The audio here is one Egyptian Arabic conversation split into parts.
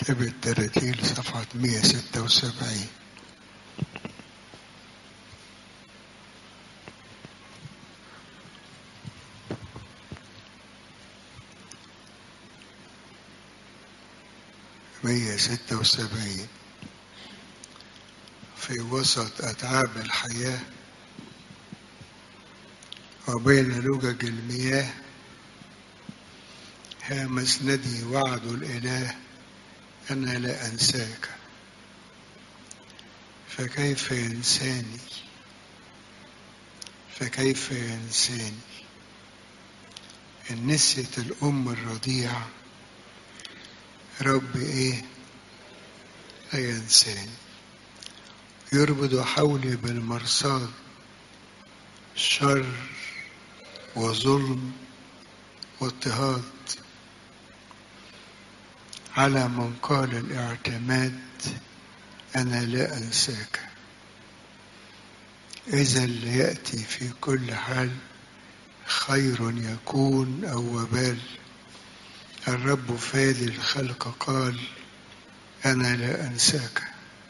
كتاب التراتيل صفحة 176 مية ستة وسبعين في وسط أتعاب الحياة وبين لجج المياه ها مسندي وعد الإله أنا لا أنساك فكيف ينساني فكيف ينساني إن نسيت الأم الرضيعة رب إيه لا ينساني يربط حولي بالمرصاد شر وظلم واضطهاد على من قال الاعتماد أنا لا أنساك إذا ليأتي في كل حال خير يكون أو وبال الرب فادي الخلق قال أنا لا أنساك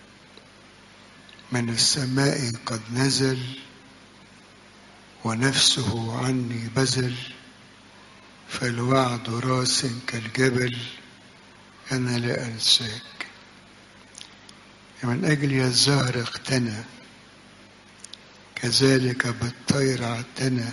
من السماء قد نزل ونفسه عني بذل فالوعد راس كالجبل أنا لا أنساك من أجل الزهر اقتنى كذلك بالطير اعتنى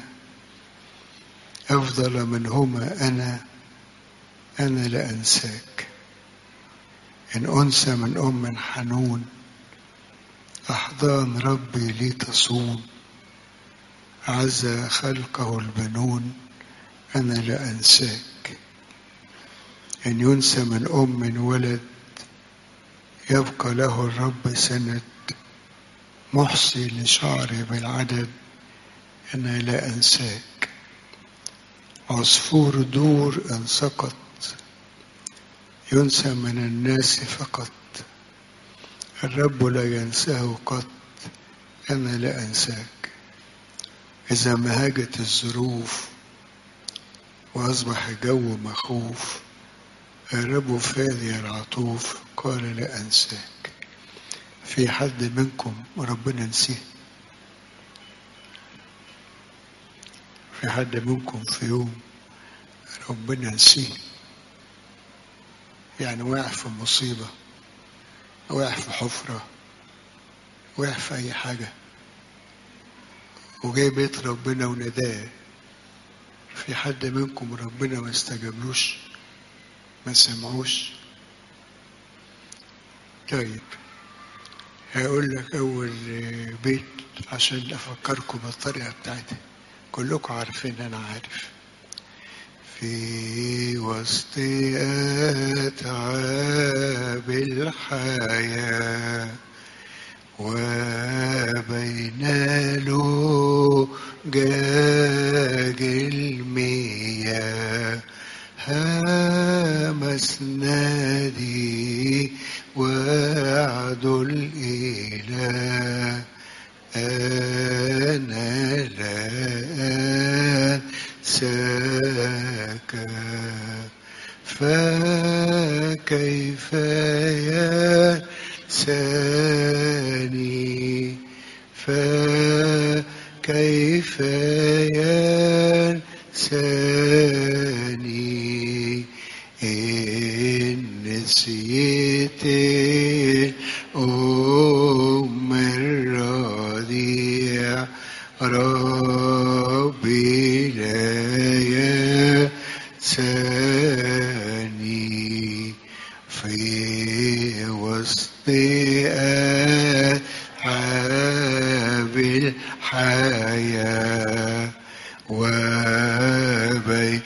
أفضل منهما أنا أنا لا أنساك إن أنسى من أم حنون أحضان ربي لي تصون عز خلقه البنون أنا لا أنساك إن ينسى من أم ولد يبقى له الرب سند محصي لشعري بالعدد أنا لا أنساك عصفور دور إن سقط ينسى من الناس فقط الرب لا ينساه قط أنا لا أنساك إذا ما هاجت الظروف وأصبح الجو مخوف الرب فادي العطوف قال لا أنساك في حد منكم ربنا نسيه في حد منكم في يوم ربنا نسيه يعني واقع في مصيبة واقع في حفرة واقع في أي حاجة وجاي بيت ربنا ونداه في حد منكم ربنا ما استجابلوش ما سمعوش طيب هقول لك أول بيت عشان أفكركم بالطريقة بتاعتي كلكم عارفين أنا عارف في وسط أتعاب الحياة وبين لجاج المياه ها مسندي وعد الإله أنا لا أنساك فكيف ينساني فكيف ينساني إن نسيت أم الرضيع ربي لا ينساني في وسط أتعاب الحياة وبين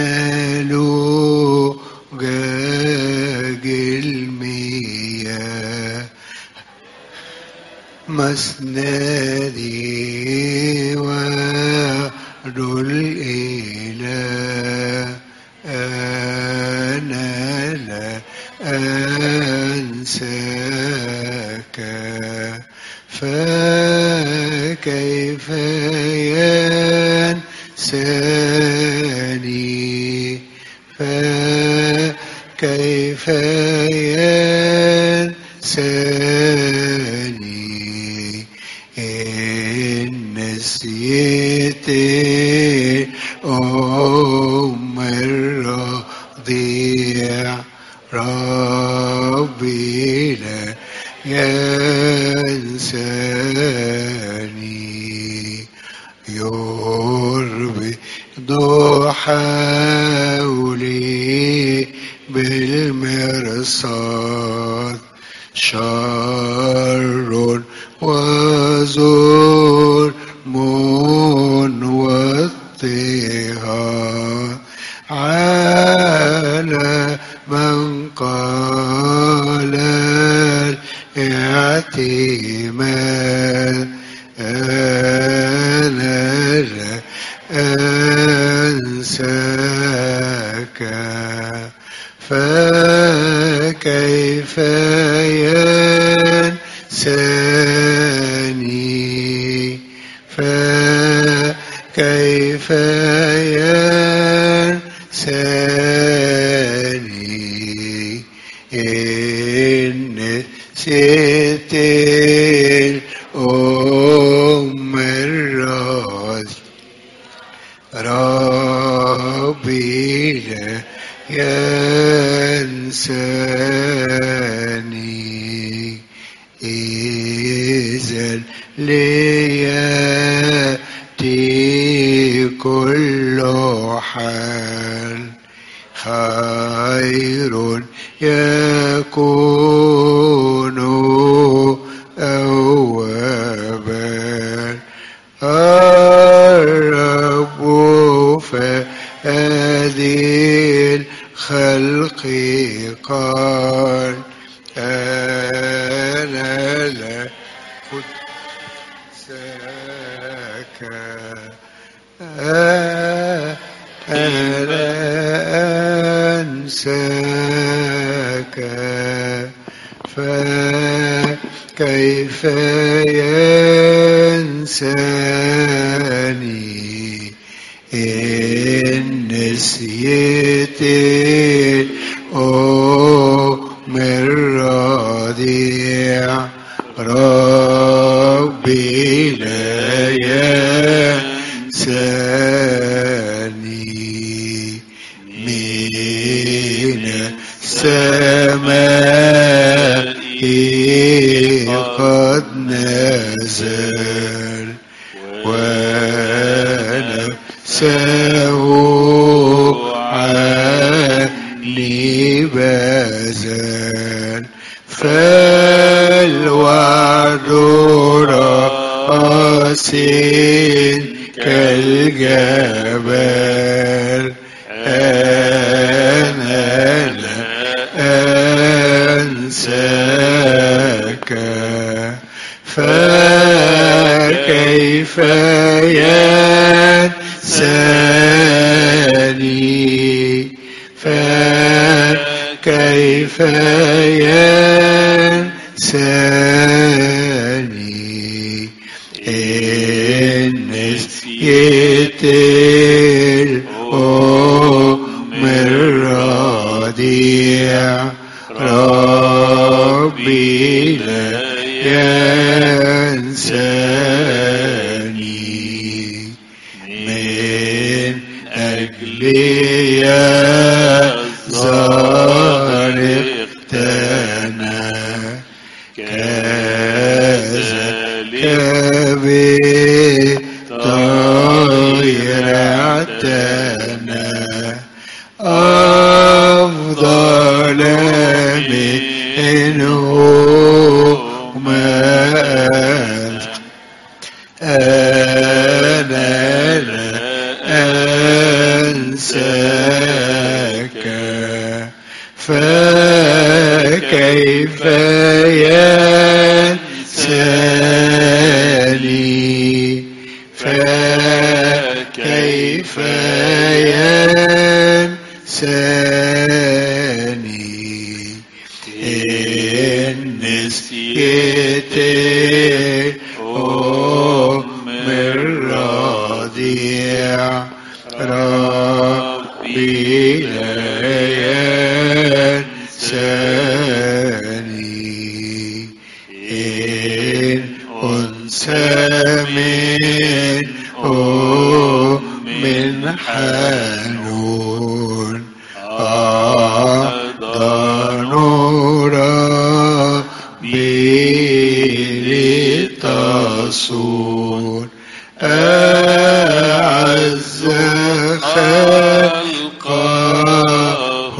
لجاج المياه مسندي وعد الإله أنا لا أنساك فكيف ينساني فكيف ينساني إن نسيت أم الرضيع ربي لا ينساني يربي حولي بالمرصاد شر وظلم واضطهاد على من قال الاعتماد أنا لا أنساك فكيف ينساني فكيف ينساني إن نسيت الأم الراس ربي لا ينساني إذا ليأتي كل حال خير يكون أوابا الرب فهذه الخلق قال أنا لا أنساك أنا لا أنساك فكيف ينساني إن نسيت الأم الرضيع ربي لا ينساني من السماء قد نزل ونفسه عني بذل فالوعد راس كالجبل أنا لا أنساك فكيف ينساني فكيف ينساني إن نسيت الأم الرضيع ربي لا ينساني من أجلي يا زار اقتنى كذلك بطير اعتنى أفضل منه ما أنا لا أنساك فكيف ينساني فكيف ينساني إن نسيت أم الرضيع ربي لا ينساني ينساني إن أنسى من أم حنون أحضن ربي لتصون أعز خلقه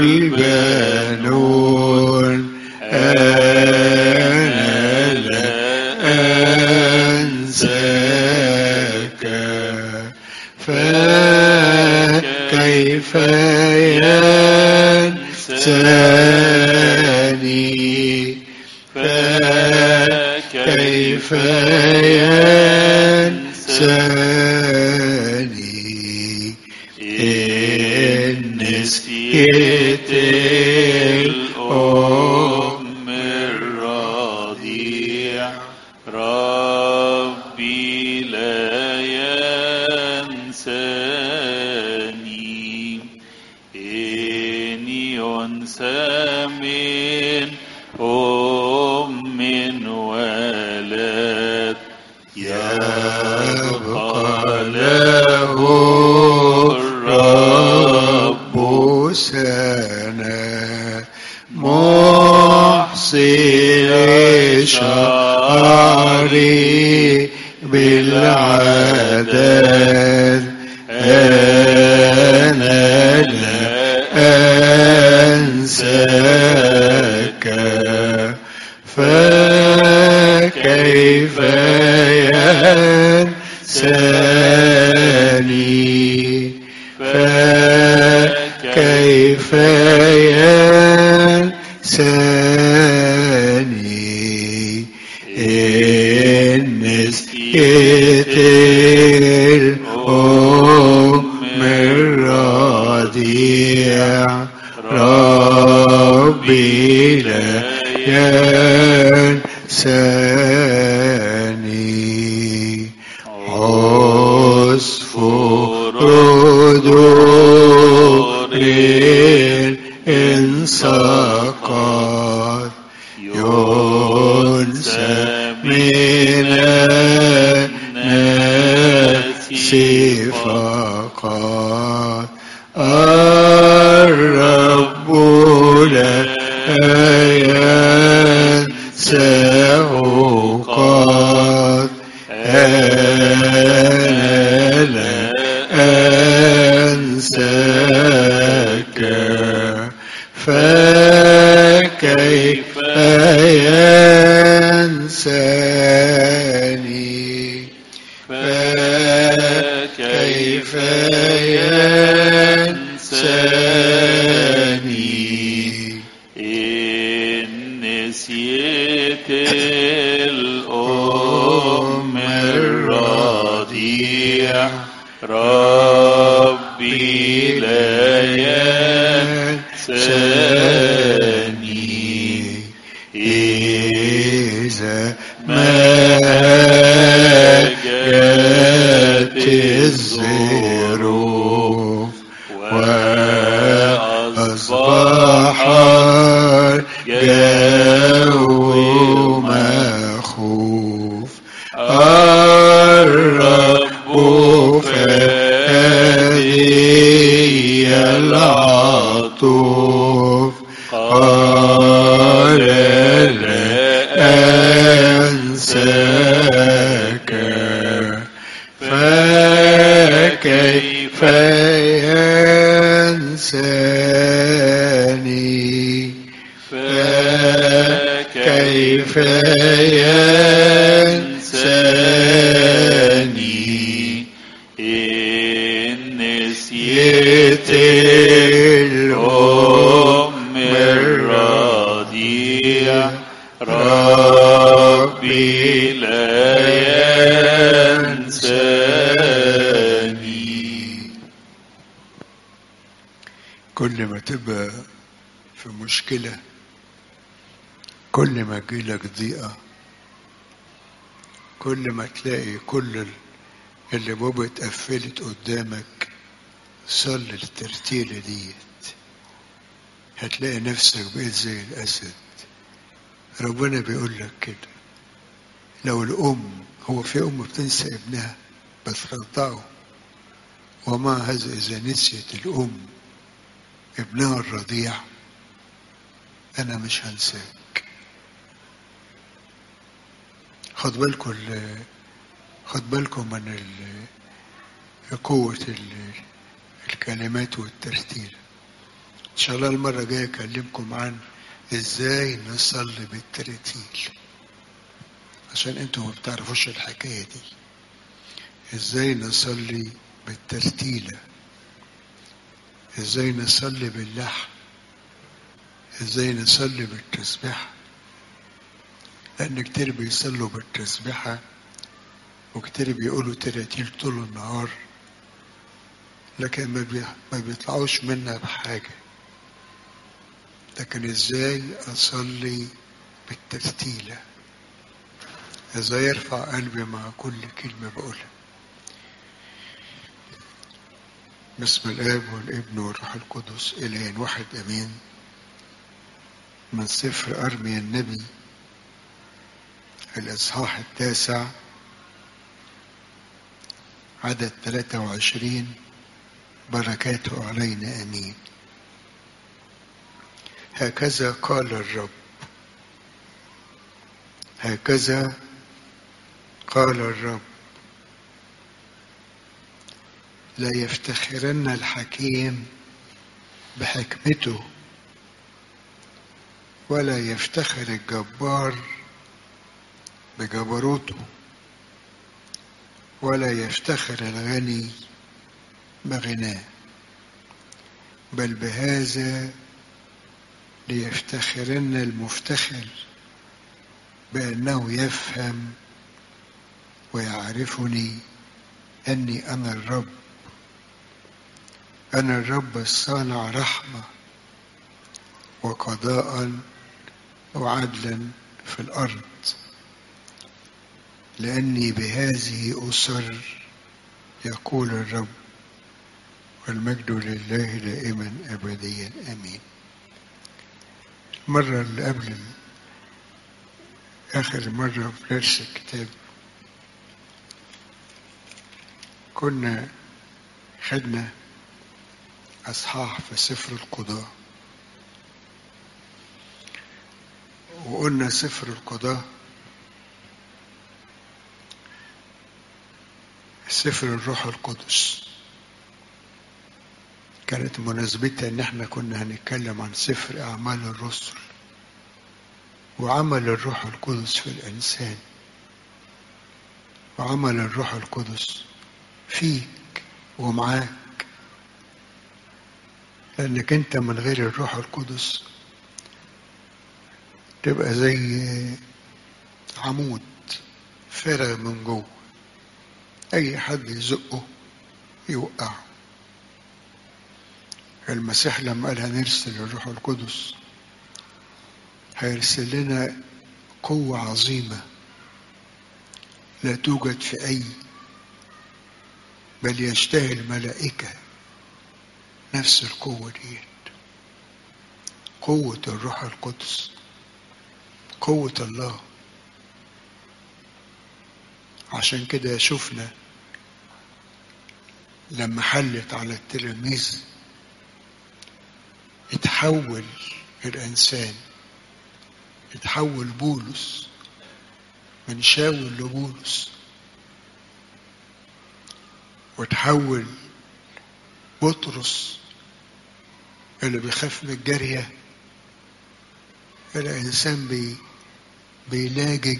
البنون أنا لا أنساك فكيف ينساني فكيف ينساني إن نسيت الأم الرضيع ربي لا ينساني إن ينسى من أم ولد يبقى له الرب سنة محصي شعري بالعدد أنا لا أنساك فكيف ينساني فكيف ينساني إن نسيت الأم الرضيع ربي لا ينساني عصفور دور إن سقط ينسى من الناس فقط الرب لا ينساه قد أنا لا أنساك فكيف ينساني فكيف ينساني إن نسيت الأم الرضيع ربي لا ينساني إذا ما جاءت الظروف وأصبح الجو مخوف الرب فادي العطوف قال لا أنساك فكيف ينساني فكيف ينساني إن نسيت نسيت الأم الأم الرضيع ربي ربي لا ينساني كل ما تبقى في مشكلة كل ما تجيلك ضيقة كل ما تلاقي كل ال- اللي بابا اتقفلت قدامك صلي الترتيلة ديت هتلاقي نفسك بقيت زي الأسد ربنا بيقول لك كده لو الأم هو في أم بتنسى ابنها بترضعه ومع هذا إذا نسيت الأم ابنها الرضيع أنا مش هنساك خد بالكم ال- خد بالكم من ال- قوة ال- الكلمات والترتيل إن شاء الله المرة الجاية أكلمكم عن إزاي نصلي بالترتيل عشان أنتوا ما بتعرفوش الحكاية دي إزاي نصلي بالترتيلة إزاي نصلي باللحن إزاي نصلي بالتسبيحة لأن كتير بيصلوا بالتسبيحة وكتير بيقولوا تراتيل طول النهار لكن ما, بي... ما بيطلعوش منها بحاجة لكن ازاي اصلي بالترتيلة ازاي ارفع قلبي مع كل كلمة بقولها بسم الاب والابن والروح القدس الهين واحد امين من سفر ارميا النبي الاصحاح التاسع عدد 23 بركاته علينا امين هكذا قال الرب هكذا قال الرب لا يفتخرن الحكيم بحكمته ولا يفتخر الجبار بجبروته ولا يفتخر الغني بغناه بل بهذا ليفتخرن المفتخر بأنه يفهم ويعرفني أني أنا الرب أنا الرب الصانع رحمة وقضاء وعدلا في الأرض لأني بهذه أسر يقول الرب والمجد لله دائما أبديا آمين المرة اللي قبل آخر مرة في درس الكتاب كنا خدنا أصحاح في سفر القضاء وقلنا سفر القضاء سفر الروح القدس كانت مناسبتها ان احنا كنا هنتكلم عن سفر اعمال الرسل وعمل الروح القدس في الانسان وعمل الروح القدس فيك ومعاك لانك انت من غير الروح القدس تبقى زي عمود فارغ من جوه اي حد يزقه يوقعه المسيح لما قال هنرسل الروح القدس هيرسل لنا قوة عظيمة لا توجد في أي بل يشتهي الملائكة نفس القوة دي قوة الروح القدس قوة الله عشان كده شفنا لما حلت على التلاميذ اتحول الإنسان اتحول بولس من شاول لبولس وتحول بطرس اللي بيخاف من الجارية إلى إنسان بي بيلاجج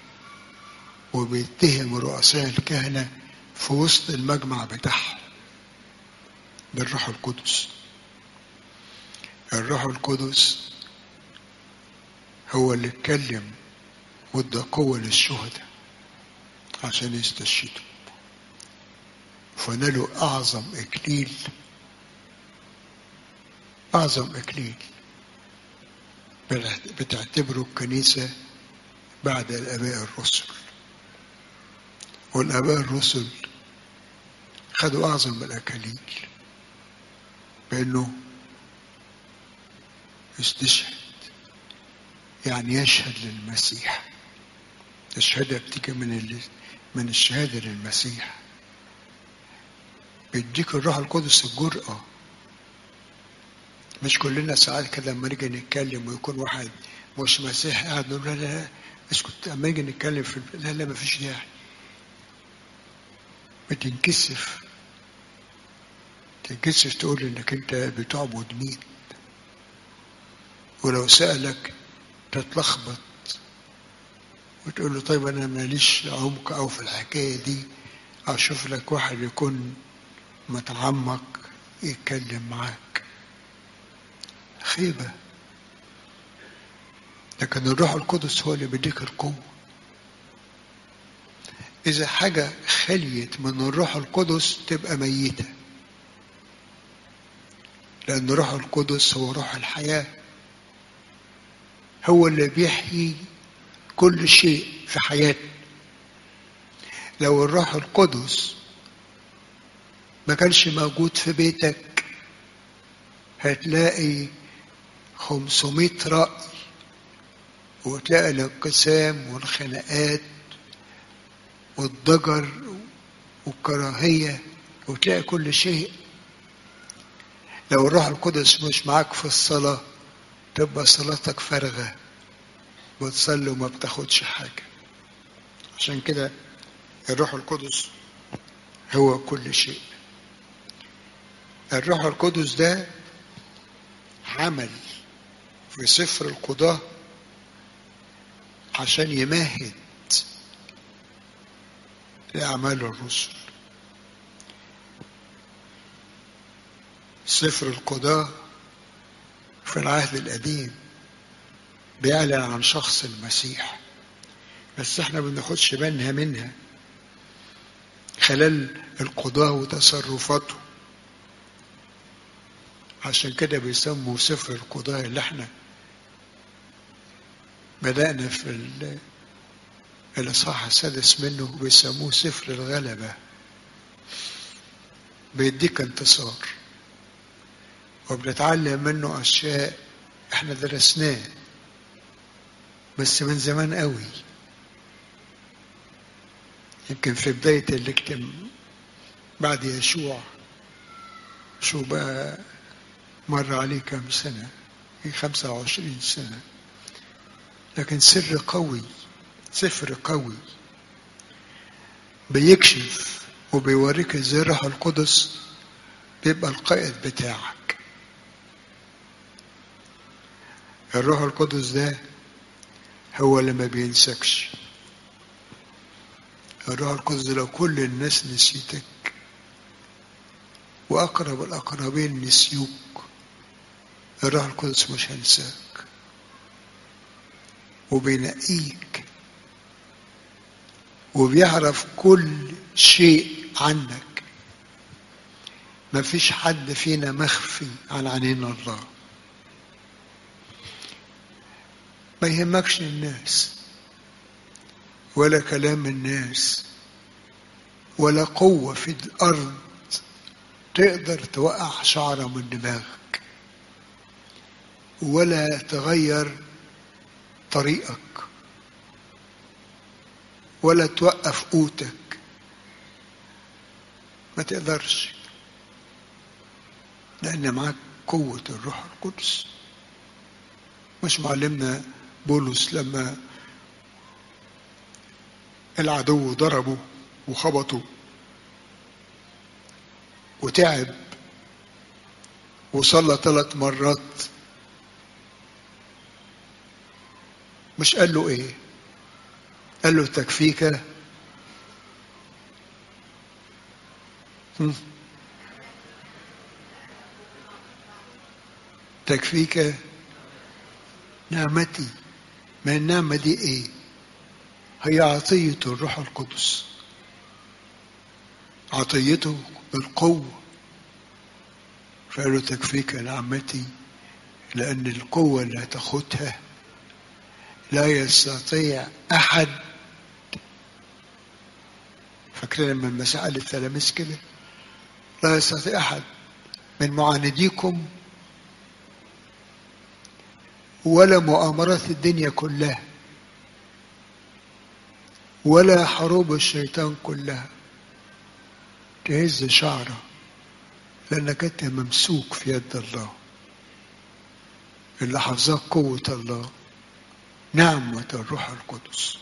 وبيتهم رؤساء الكهنة في وسط المجمع بتاعهم بالروح القدس الروح القدس هو اللي اتكلم وادى قوة للشهداء عشان يستشهدوا فنالوا أعظم إكليل أعظم إكليل بتعتبره الكنيسة بعد الآباء الرسل والآباء الرسل خدوا أعظم الأكاليل بأنه يستشهد يعني يشهد للمسيح الشهادة بتيجي من ال... من الشهادة للمسيح بيديك الروح القدس الجرأة مش كلنا ساعات كده لما نيجي نتكلم ويكون واحد مش مسيحي قاعد نقول لا لا لا اسكت لما نيجي نتكلم في الب- لا لا مفيش داعي بتنكسف تنكسف تقول انك انت بتعبد مين ولو سألك تتلخبط وتقول له طيب انا ماليش عمق او في الحكايه دي اشوف لك واحد يكون متعمق يتكلم معاك خيبه لكن الروح القدس هو اللي بيديك القوه اذا حاجه خليت من الروح القدس تبقى ميته لان الروح القدس هو روح الحياه هو اللي بيحيي كل شيء في حياتنا لو الروح القدس ما كانش موجود في بيتك هتلاقي 500 رأي وتلاقي الانقسام والخناقات والضجر والكراهية وتلاقي كل شيء لو الروح القدس مش معاك في الصلاة تبقى صلاتك فارغة بتصلي وما بتاخدش حاجة عشان كده الروح القدس هو كل شيء الروح القدس ده عمل في سفر القضاة عشان يمهد لأعمال الرسل سفر القضاة في العهد القديم بيعلن عن شخص المسيح بس احنا ما بناخدش بالنا منها خلال القضاء وتصرفاته عشان كده بيسموا سفر القضاء اللي احنا بدأنا في ال- الإصحاح السادس منه بيسموه سفر الغلبة بيديك انتصار وبنتعلم منه أشياء احنا درسناه بس من زمان قوي يمكن في بداية الاجتماع بعد يشوع شو بقى مر عليه كم سنة في خمسة وعشرين سنة لكن سر قوي سفر قوي بيكشف وبيوريك ازاي الروح القدس بيبقى القائد بتاعك الروح القدس ده هو اللي ما بينسكش الروح القدس لو كل الناس نسيتك وأقرب الأقربين نسيوك الروح القدس مش هينساك وبينقيك وبيعرف كل شيء عنك مفيش حد فينا مخفي عن عينين الله ما يهمكش الناس ولا كلام الناس ولا قوة في الأرض تقدر توقع شعرة من دماغك ولا تغير طريقك ولا توقف قوتك ما تقدرش لأن معاك قوة الروح القدس مش معلمنا بولس لما العدو ضربه وخبطه وتعب وصلى ثلاث مرات مش قال له ايه قال له تكفيك هم؟ تكفيك نعمتي ما النعمة دي ايه هي عطية الروح القدس عطيته بالقوة فقال له تكفيك نعمتي لأن القوة اللي هتاخدها لا يستطيع أحد فاكرين لما المسيح قال للتلاميذ كده لا يستطيع أحد من معانديكم ولا مؤامرات الدنيا كلها ولا حروب الشيطان كلها تهز شعره لأنك أنت ممسوك في يد الله اللي حفظك قوة الله نعمة الروح القدس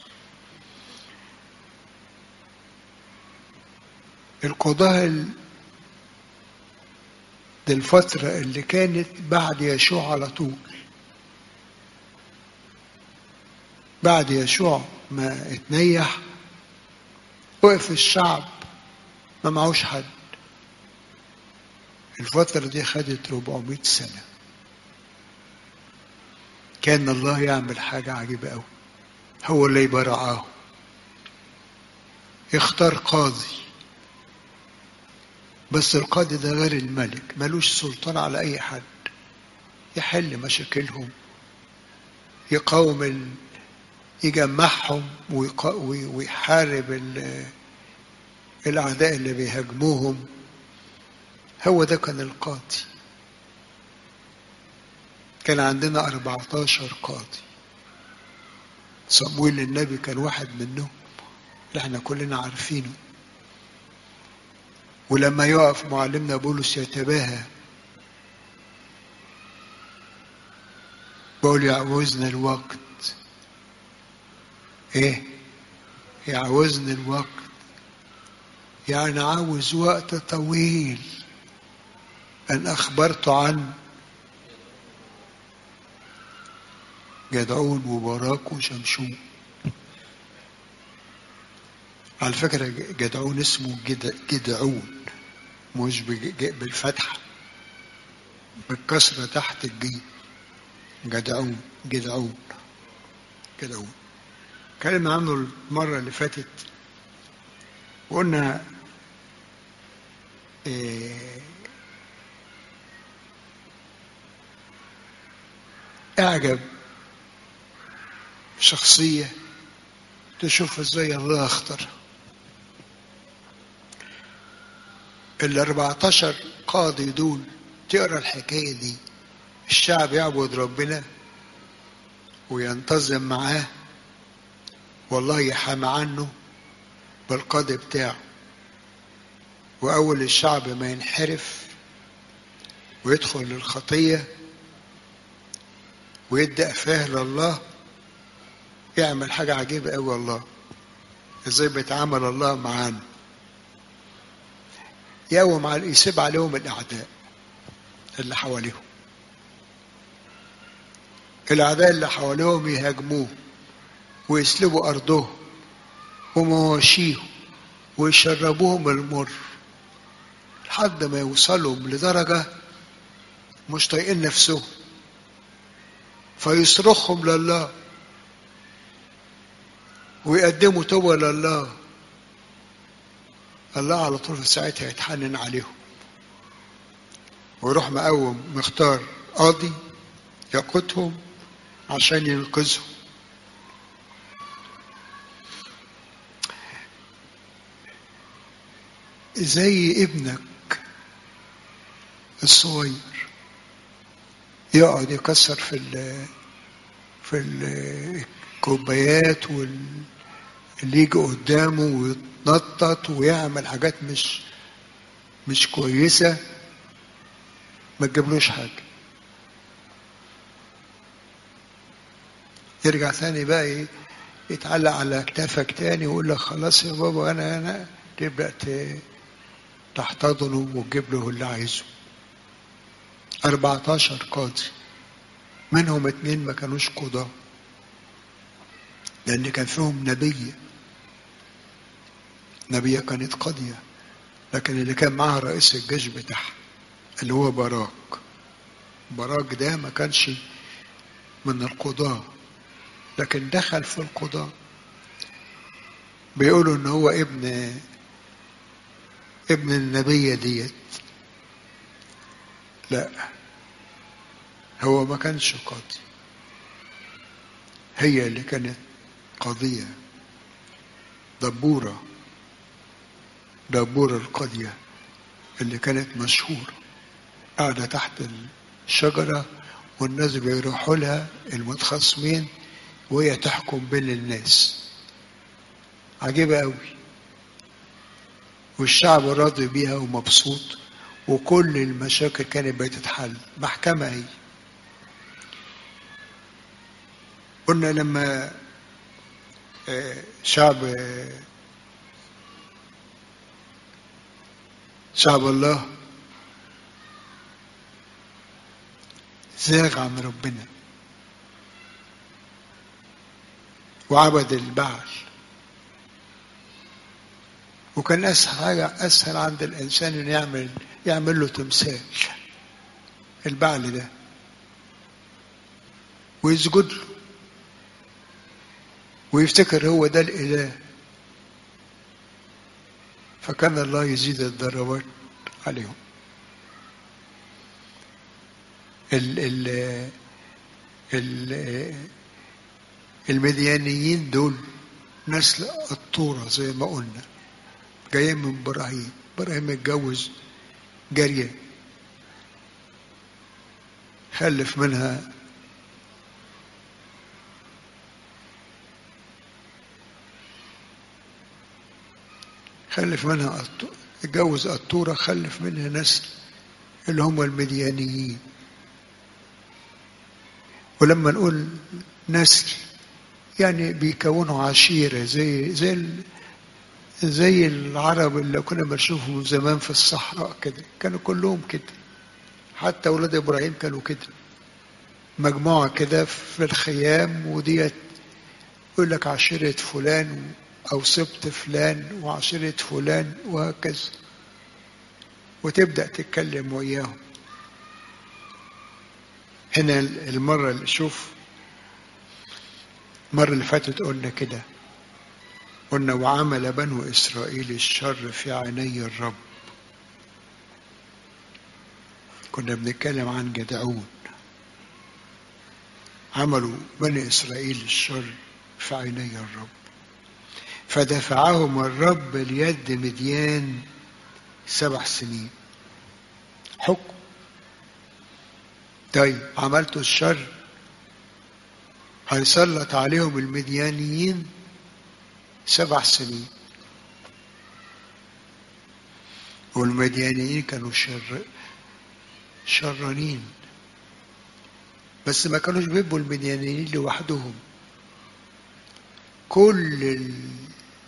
القضاء ال- دي الفترة اللي كانت بعد يشوع على طول بعد يشوع ما اتنيح وقف الشعب ما معهوش حد الفترة دي خدت 400 سنة كان الله يعمل حاجة عجيبة أوي هو اللي يبقى رعاه يختار قاضي بس القاضي ده غير الملك ملوش سلطان على أي حد يحل مشاكلهم يقاوم ال... يجمعهم ويقا... وي- ويحارب ال... الأعداء اللي بيهاجموهم هو ده كان القاضي كان عندنا 14 قاضي صمويل النبي كان واحد منهم اللي احنا كلنا عارفينه ولما يقف معلمنا بولس يتباهى بقول يعوزنا الوقت ايه يعوزني الوقت يعني عاوز وقت طويل ان اخبرت عن جدعون وبراك وشمشون على فكرة جدعون اسمه جد- جدعون مش بج- بالفتحة بالكسرة تحت الجيم جدعون جدعون جدعون اتكلمنا عنه المرة اللي فاتت وقلنا إيه اعجب شخصية تشوف ازاي الله اختارها ال 14 قاضي دول تقرا الحكايه دي الشعب يعبد ربنا وينتظم معاه والله يحامى عنه بالقاضي بتاعه واول الشعب ما ينحرف ويدخل للخطيه ويدي قفاه لله يعمل حاجه عجيبه قوي الله ازاي بيتعامل الله معانا يقوم على يسيب عليهم الاعداء اللي حواليهم الاعداء اللي حواليهم يهاجموه ويسلبوا ارضهم ومواشيهم ويشربوهم المر لحد ما يوصلوا لدرجه مش طايقين نفسهم فيصرخهم لله ويقدموا توبه لله الله على طول في ساعتها يتحنن عليهم ويروح مقوم مختار قاضي يقودهم عشان ينقذهم زي ابنك الصغير يقعد يكسر في ال في الكوبايات وال اللي يجي قدامه ويتنطط ويعمل حاجات مش مش كويسة ما تجيبلوش حاجة يرجع ثاني بقى ي- يتعلق على كتافك تاني ويقول لك خلاص يا بابا انا انا تبدأ ت- تحتضنه وتجيب له اللي عايزه 14 قاضي منهم اتنين ما كانوش قضاه لأن كان فيهم نبية نبية كانت قاضية لكن اللي كان معاها رئيس الجيش بتاعها اللي هو براك براك ده ما كانش من القضاة لكن دخل في القضاة بيقولوا ان هو ابن ابن النبية ديت لا هو ما كانش قاضي هي اللي كانت قضية دبورة دبورة القضية اللي كانت مشهورة قاعدة تحت الشجرة والناس بيروحوا لها المتخاصمين وهي تحكم بين الناس عجيبة قوي والشعب راضي بيها ومبسوط وكل المشاكل كانت بتتحل محكمة هي قلنا لما آه، شعب آه، شعب الله زاغ عن ربنا وعبد البعل وكان اسهل حاجه اسهل عند الانسان انه يعمل يعمل له تمثال البعل ده ويسجد له ويفتكر هو ده الاله فكان الله يزيد الضربات عليهم ال ال ال المديانيين دول نسل الطورة زي ما قلنا جايين من إبراهيم إبراهيم اتجوز جارية خلف منها خلف منها أط- اتجوز الطورة خلف منها نسل اللي هم المديانيين ولما نقول نسل يعني بيكونوا عشيرة زي زي ال- زي العرب اللي كنا بنشوفهم زمان في الصحراء كده كانوا كلهم كده حتى أولاد إبراهيم كانوا كده مجموعة كده في الخيام وديت يقول لك عشيرة فلان أو سبط فلان وعشيرة فلان وهكذا وتبدأ تتكلم وياهم هنا المرة اللي شوف المرة اللي فاتت قلنا كده قلنا وعمل بنو إسرائيل الشر في عيني الرب كنا بنتكلم عن جدعون عملوا بني إسرائيل الشر في عيني الرب فدفعهم الرب ليد مديان سبع سنين حكم طيب عملتوا الشر هيسلط عليهم المديانيين سبع سنين والمديانيين كانوا شر شرانين بس ما كانوش بيبقوا المديانيين لوحدهم كل ال-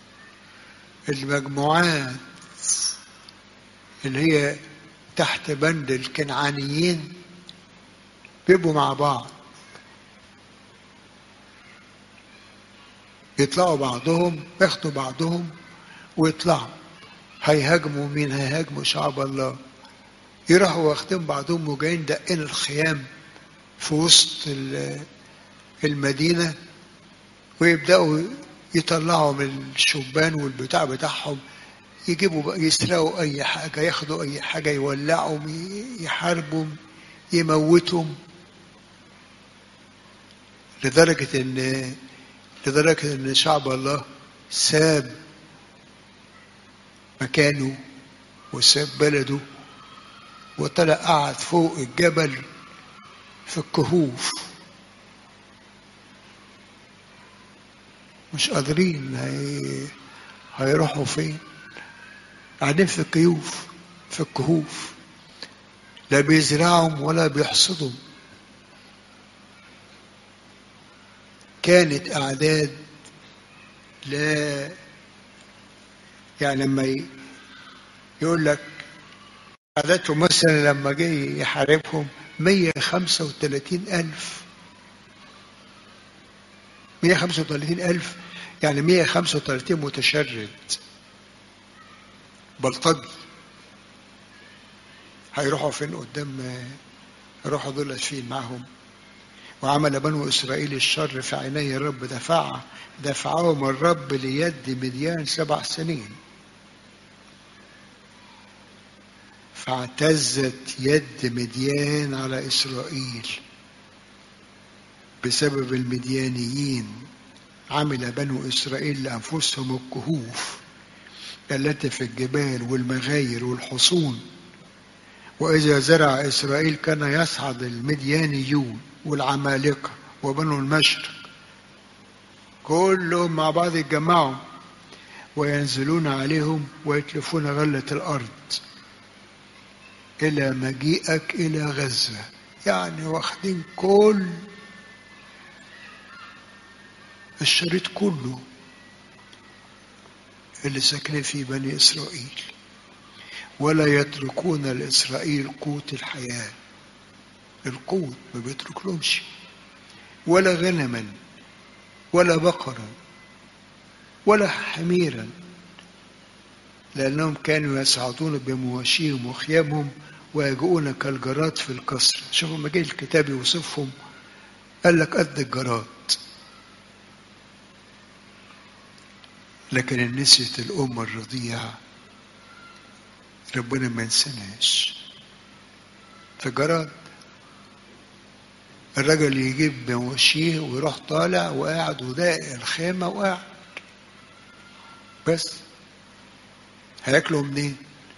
المجموعات اللي هي تحت بند الكنعانيين بيبقوا مع بعض يطلعوا بعضهم ياخدوا بعضهم ويطلعوا هيهاجموا مين هيهاجموا شعب الله يروحوا واخدين بعضهم وجايين دقين الخيام في وسط ال- المدينة ويبدأوا يطلعوا من الشبان والبتاع بتاعهم يجيبوا بقى يسرقوا أي حاجة ياخدوا أي حاجة يولعوا يحاربوا يموتوا لدرجة إن لدرجة إن شعب الله ساب مكانه وساب بلده وطلع قعد فوق الجبل في الكهوف مش قادرين هي... هيروحوا فين قاعدين في الكيوف في الكهوف لا بيزرعهم ولا بيحصدهم كانت أعداد لا يعني لما ي- يقول لك عددهم مثلا لما جه يحاربهم 135 ألف 135 ألف يعني 135 متشرد بلطجي هيروحوا فين قدام يروحوا دول فين معهم وعمل بنو إسرائيل الشر في عيني الرب دفع دفعهم الرب ليد مديان سبع سنين فاعتزت يد مديان على إسرائيل بسبب المديانيين عمل بنو إسرائيل لأنفسهم الكهوف التي في الجبال والمغاير والحصون وإذا زرع إسرائيل كان يصعد المديانيون والعمالقة وبنو المشرق كلهم مع بعض يتجمعوا وينزلون عليهم ويتلفون غلة الأرض إلى مجيئك إلى غزة يعني واخدين كل الشريط كله اللي ساكنين فيه بني إسرائيل ولا يتركون لإسرائيل قوت الحياة القوت ما بيتركلهمش ولا غنما ولا بقرا ولا حميرا لأنهم كانوا يصعدون بمواشيهم وخيامهم ويجؤون كالجراد في القصر شوفوا ما جه الكتاب يوصفهم قال لك قد الجراد لكن نسيت الأمة الرضيعة ربنا ما ينسناش فجراد الرجل يجيب مواشيه ويروح طالع وقاعد وداق الخيمة وقاعد بس هياكلوا منين؟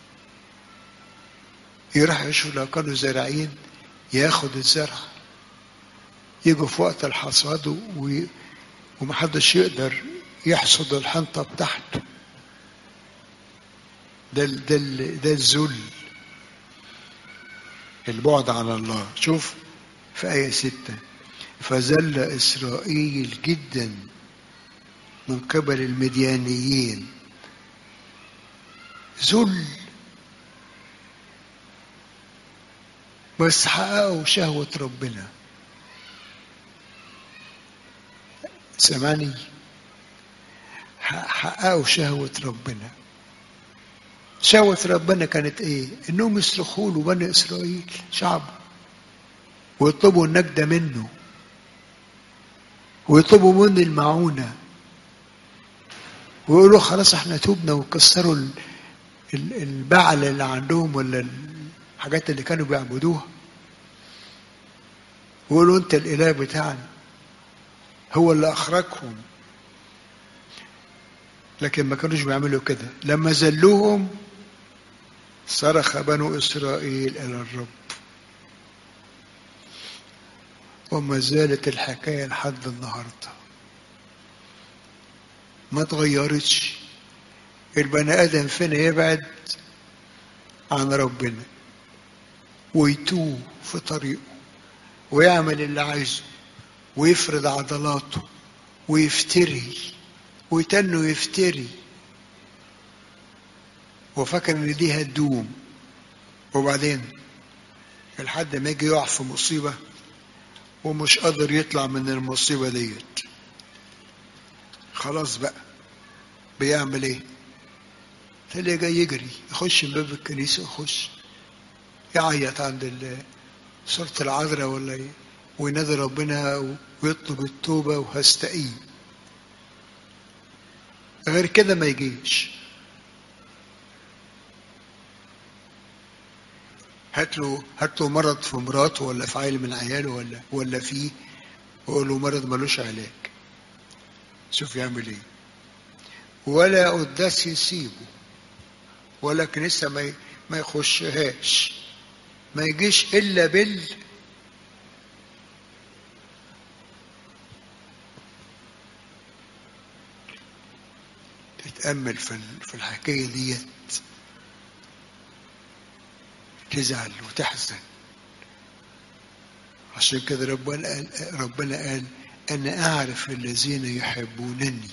يروح يشوف لو كانوا زارعين ياخد الزرع يجوا في وقت الحصاد و... ومحدش يقدر يحصد الحنطة بتاعته ده ال... ده ال... ده الذل البعد عن الله شوف في آية ستة فذل إسرائيل جدا من قبل المديانيين ذل بس حققوا شهوة ربنا سمعني حققوا شهوة ربنا شهوة ربنا كانت ايه انهم يصرخوا له بني اسرائيل شعبه ويطلبوا النجدة منه ويطلبوا منه المعونة ويقولوا خلاص احنا توبنا وكسروا ال- ال- البعل اللي عندهم ولا الحاجات اللي كانوا بيعبدوها ويقولوا انت الاله بتاعنا هو اللي اخرجهم لكن ما كانوش بيعملوا كده لما زلوهم صرخ بنو اسرائيل الى الرب وما زالت الحكايه لحد النهارده ما اتغيرتش البني ادم فينا يبعد عن ربنا ويتوه في طريقه ويعمل اللي عايزه ويفرض عضلاته ويفتري ويتنه يفتري وفاكر ان دي هتدوم وبعدين لحد ما يجي يقع في مصيبه ومش قادر يطلع من المصيبه ديت خلاص بقى بيعمل ايه تلاقيه جاي يجري يخش من باب الكنيسه يخش يعيط عند ال- صورة العذراء ولا ايه وينادي ربنا ويطلب التوبة وهستقيم غير كده ما يجيش هات له هات له مرض في مراته ولا في عيل من عياله ولا ولا فيه وقول له مرض ملوش علاج شوف يعمل ايه ولا قداس يسيبه ولا كنيسة ما ي- ما يخشهاش ما يجيش الا بال تتأمل في ال- في الحكاية ديت تزعل وتحزن عشان كده ربنا قال ربنا قال أنا أعرف الذين يحبونني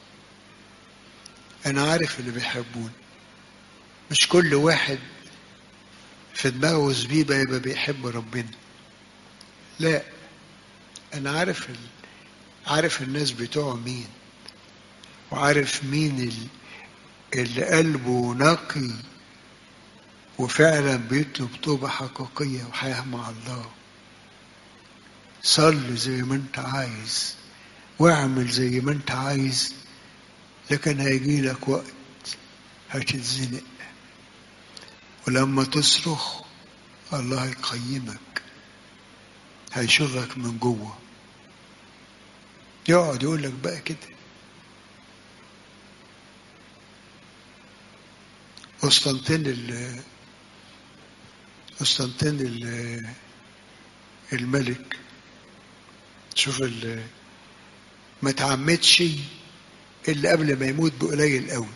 أنا عارف اللي بيحبوني مش كل واحد في دماغه زبيبة يبقى بيحب ربنا لا أنا عارف ال... عارف الناس بتوع مين وعارف مين ال- اللي قلبه نقي وفعلا بيطلب توبة حقيقية وحياة مع الله صل زي ما انت عايز واعمل زي ما انت عايز لكن هيجي لك وقت هتتزنق ولما تصرخ الله هيقيمك هيشوفك من جوه يقعد يقول لك بقى كده قسطنطين ال- قسطنطين ال- الملك شوف ال- ما تعمدش إلا قبل ما يموت بقليل قوي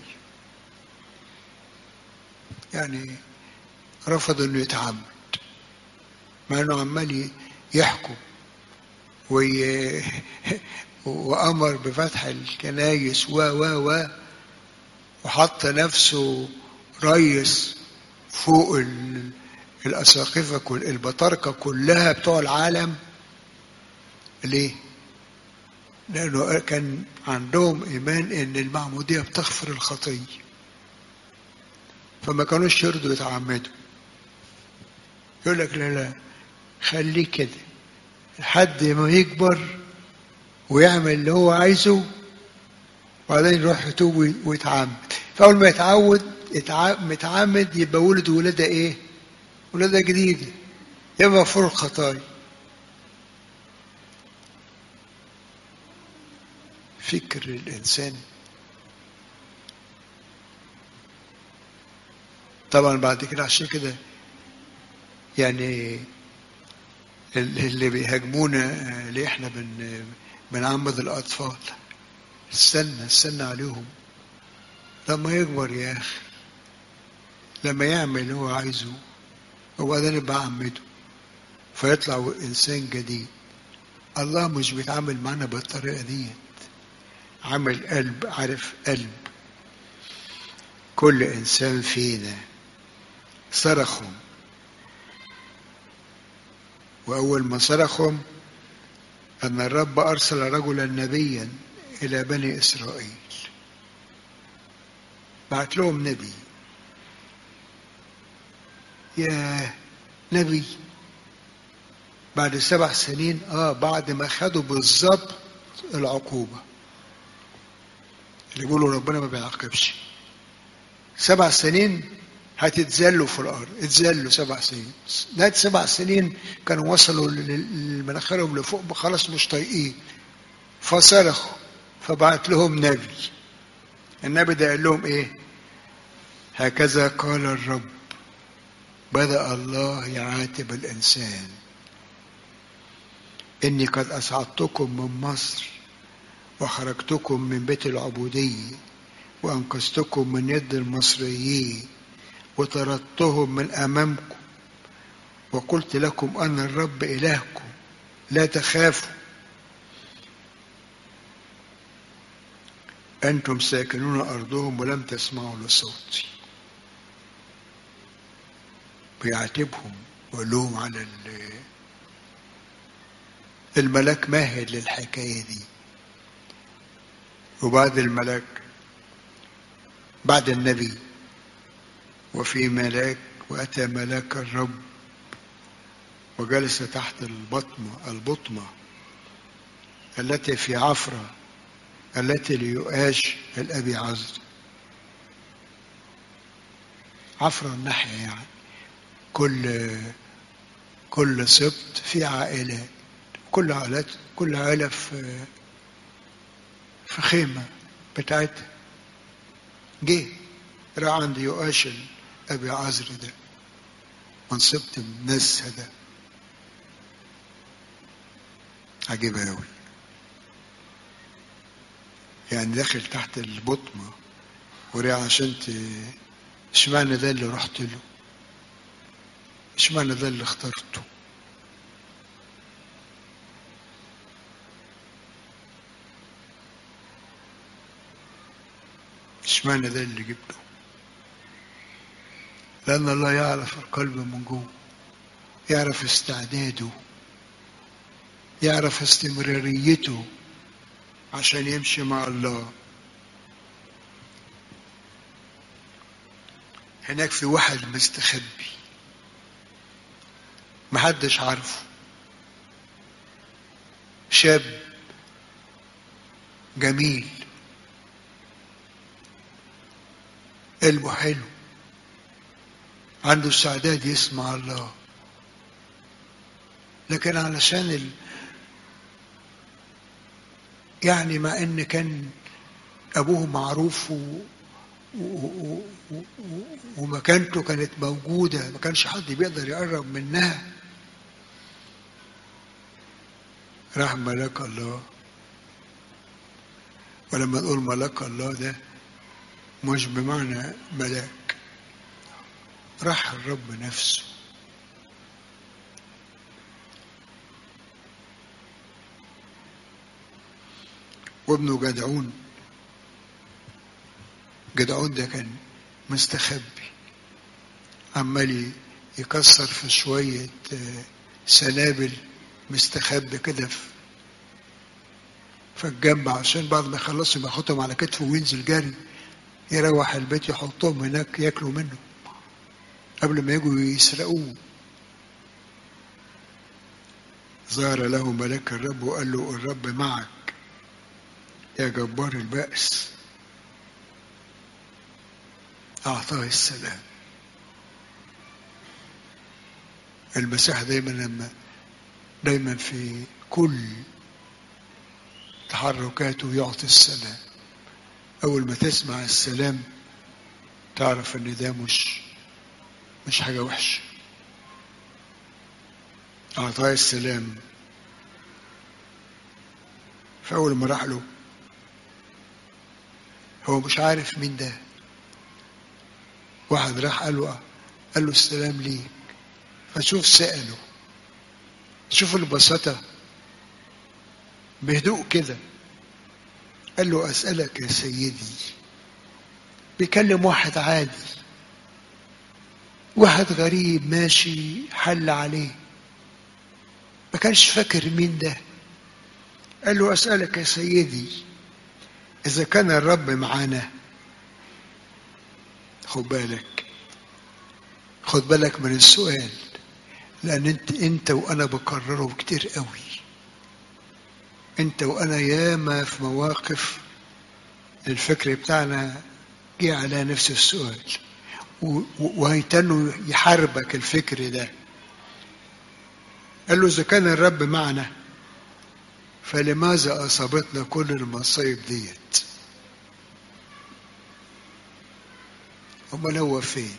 يعني رفض انه يتعمد مع انه عمال يحكم وي... وامر بفتح الكنايس و و و وحط نفسه ريس فوق ال... الاساقفه كل البطاركه كلها بتوع العالم ليه؟ لانه كان عندهم ايمان ان المعموديه بتغفر الخطيه فما كانوش يرضوا يتعمدوا يقول لك لا لا خليه كده لحد ما يكبر ويعمل اللي هو عايزه وبعدين يروح يتوب ويتعمد فاول ما يتعود يتع- متعمد يبقى ولد ولاده ايه؟ ولاده جديده يبقى مغفور الخطايا فكر الانسان طبعا بعد كده عشان كده يعني ال- اللي بيهاجمونا آه، ليه احنا بن بنعمد الاطفال استنى استنى عليهم لما يكبر يا اخي لما يعمل اللي هو عايزه وبعدين يبقى عمده فيطلع انسان جديد الله مش بيتعامل معانا بالطريقه دي عامل قلب عارف قلب كل انسان فينا صرخوا وأول ما صرخهم أن الرب أرسل رجلا نبيا إلى بني إسرائيل بعت لهم نبي يا نبي بعد سبع سنين اه بعد ما خدوا بالظبط العقوبة اللي يقولوا ربنا ما بيعاقبش سبع سنين هتتذلوا في الارض اتذلوا سبع سنين نهايه سبع سنين كانوا وصلوا لمناخيرهم لفوق خلاص مش طايقين فصرخوا فبعت لهم نبي النبي ده قال لهم ايه هكذا قال الرب بدأ الله يعاتب الإنسان إني قد أصعدتكم من مصر وخرجتكم من بيت العبودية وأنقذتكم من يد المصريين وطردتهم من أمامكم وقلت لكم أنا الرب إلهكم لا تخافوا أنتم ساكنون أرضهم ولم تسمعوا لصوتي بيعاتبهم ويقول لهم على ال- الملاك ماهر للحكاية دي وبعد الملاك بعد النبي وفي ملاك وأتى ملاك الرب وجلس تحت البطمة البطمة التي في عفرة التي ليؤاش الأبي عزر عفرة الناحية يعني كل كل سبط في عائلات كل عائلات كل عائلة في في خيمة بتاعتها جه راح عند يؤاش أبي عزر ده من سبط الناس ده عجيبة أوي يعني داخل تحت البطمة وريع عشان ت... اشمعنى ده اللي رحت له اشمعنى ده اللي اخترته اشمعنى ده اللي جبته لأن الله يعرف القلب من جوه يعرف استعداده يعرف استمراريته عشان يمشي مع الله هناك في واحد مستخبي محدش عارفه شاب جميل قلبه حلو عنده استعداد يسمع الله لكن علشان ال... يعني مع ان كان ابوه معروف و... و- و- و- و- ومكانته كانت موجودة ما كانش حد بيقدر يقرب منها راح ملاك الله ولما نقول ملاك الله ده مش بمعنى ملاك راح الرب نفسه وابنه جدعون جدعون ده كان مستخبي عمال يكسر في شوية آه، سنابل مستخبي كده في في الجنب عشان بعد ما يخلصوا ياخدهم على كتفه وينزل جري يروح البيت يحطهم هناك ياكلوا منه قبل ما يجوا يسرقوه ظهر له ملاك الرب وقال له الرب معك يا جبار البأس أعطاه السلام المسيح دايما لما دايما في كل تحركاته يعطي السلام أول ما تسمع السلام تعرف إن ده مش مش حاجة وحشة أعطاه السلام فأول ما راح له هو مش عارف مين ده واحد راح قال له قال له السلام ليك فشوف سأله شوف البساطة بهدوء كده قال له أسألك يا سيدي بيكلم واحد عادي واحد غريب ماشي حل عليه ما كانش فاكر مين ده قال له أسألك يا سيدي إذا كان الرب معانا خد بالك خد بالك من السؤال لأن أنت أنت وأنا بكرره كتير قوي أنت وأنا ياما في مواقف الفكر بتاعنا جه على نفس السؤال و- و- وهيتنوا يحاربك الفكر ده قال له إذا كان الرب معنا فلماذا أصابتنا كل المصايب ديت أمال هو فين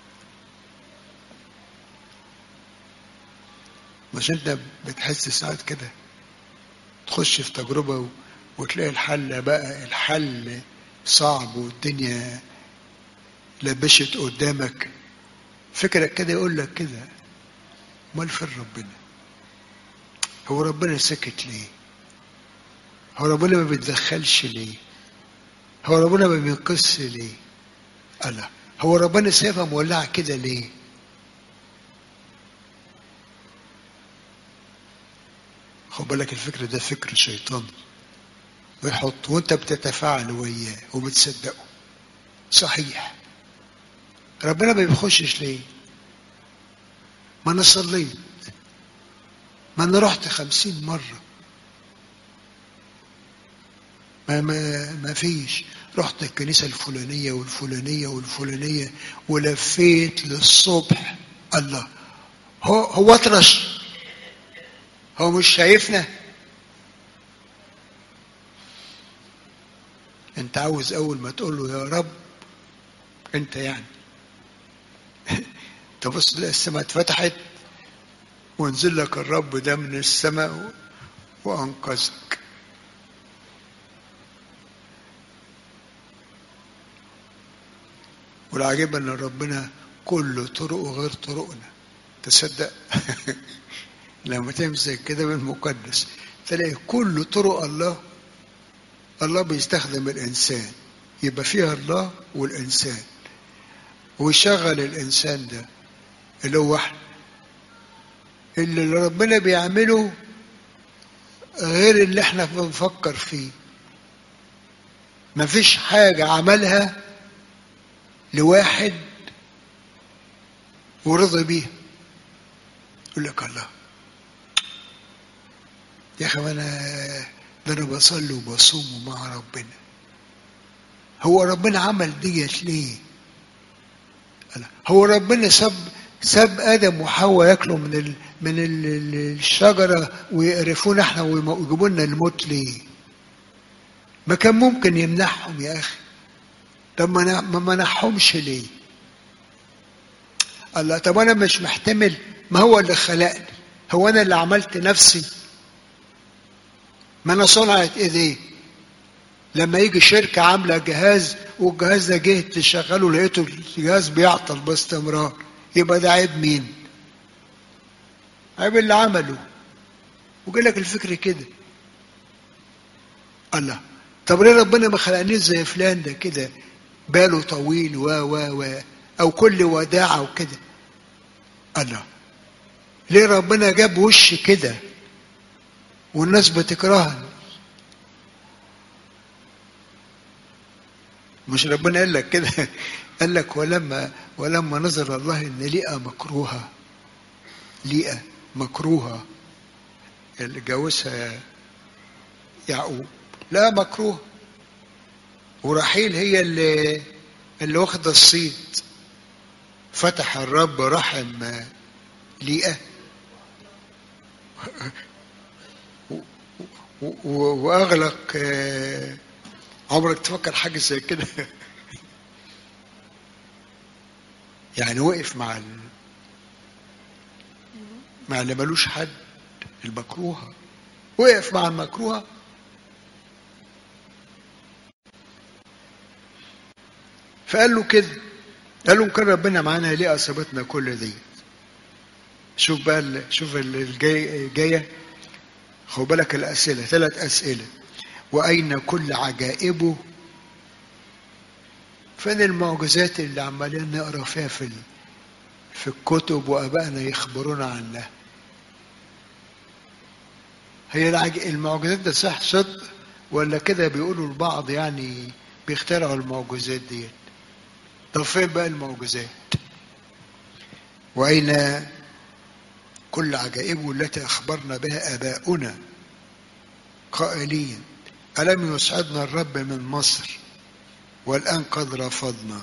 مش أنت بتحس ساعات كده تخش في تجربة و- وتلاقي الحل بقى الحل صعب والدنيا لبشت قدامك فكرك كده يقول لك كده امال فين ربنا هو ربنا سكت ليه هو ربنا ما بيتدخلش ليه هو ربنا ما بينقصش ليه الله هو ربنا سايبها مولعة كده ليه خد بالك الفكر ده فكر شيطاني ويحط وانت بتتفاعل وياه وبتصدقه صحيح ربنا ما بيخشش ليه ما انا صليت ما انا رحت خمسين مرة ما ما ما فيش رحت الكنيسة الفلانية والفلانية والفلانية ولفيت للصبح الله هو هو اطرش هو مش شايفنا انت عاوز اول ما تقول له يا رب انت يعني تبص تلاقي السماء اتفتحت ونزل لك الرب ده من السماء وانقذك والعجيب ان ربنا كل طرقه غير طرقنا تصدق لما تمسك كده بالمقدس تلاقي كل طرق الله الله بيستخدم الانسان يبقى فيها الله والانسان ويشغل الانسان ده اللي هو احنا اللي ربنا بيعمله غير اللي احنا بنفكر فيه مفيش حاجة عملها لواحد ورضي بيها يقول لك الله يا اخي انا ده انا بصلي وبصوم مع ربنا هو ربنا عمل ديت ليه الله. هو ربنا ساب ساب ادم وحواء ياكلوا من ال من ال ال- الشجره ويقرفونا احنا ويجيبوا لنا الموت ليه ما كان ممكن يمنعهم يا اخي طب ما أنا ما منحهمش ليه الله طب انا مش محتمل ما هو اللي خلقني هو انا اللي عملت نفسي ما انا صنعت ايديه لما يجي شركة عاملة جهاز والجهاز ده جه تشغله لقيته الجهاز بيعطل باستمرار يبقى ده عيب مين؟ عيب اللي عمله وجاي لك الفكر كده الله طب ليه ربنا ما خلقنيش زي فلان ده كده باله طويل و و و او كل وداعة وكده الله ليه ربنا جاب وش كده والناس بتكرهني مش ربنا قال لك كده قال لك ولما ولما نظر الله ان ليئة مكروهة ليئة مكروهة اللي جوزها يعقوب لا مكروه ورحيل هي اللي اللي واخده الصيد فتح الرب رحم ليئة واغلق عمرك تفكر حاجه زي كده يعني وقف مع ال... مع اللي ملوش حد المكروهه وقف مع المكروهه فقال له كده قال له كان ربنا معانا ليه اصابتنا كل دي شوف بقى ال... شوف الجاي جايه خد بالك الاسئله ثلاث اسئله واين كل عجائبه فين المعجزات اللي عمالين نقرا فيها في ال... في الكتب وابائنا يخبرونا عنها هي العج... المعجزات ده صح صدق ولا كده بيقولوا البعض يعني بيخترعوا المعجزات ديت طب فين بقى المعجزات واين كل عجائبه التي اخبرنا بها اباؤنا قائلين الم يسعدنا الرب من مصر والان قد رفضنا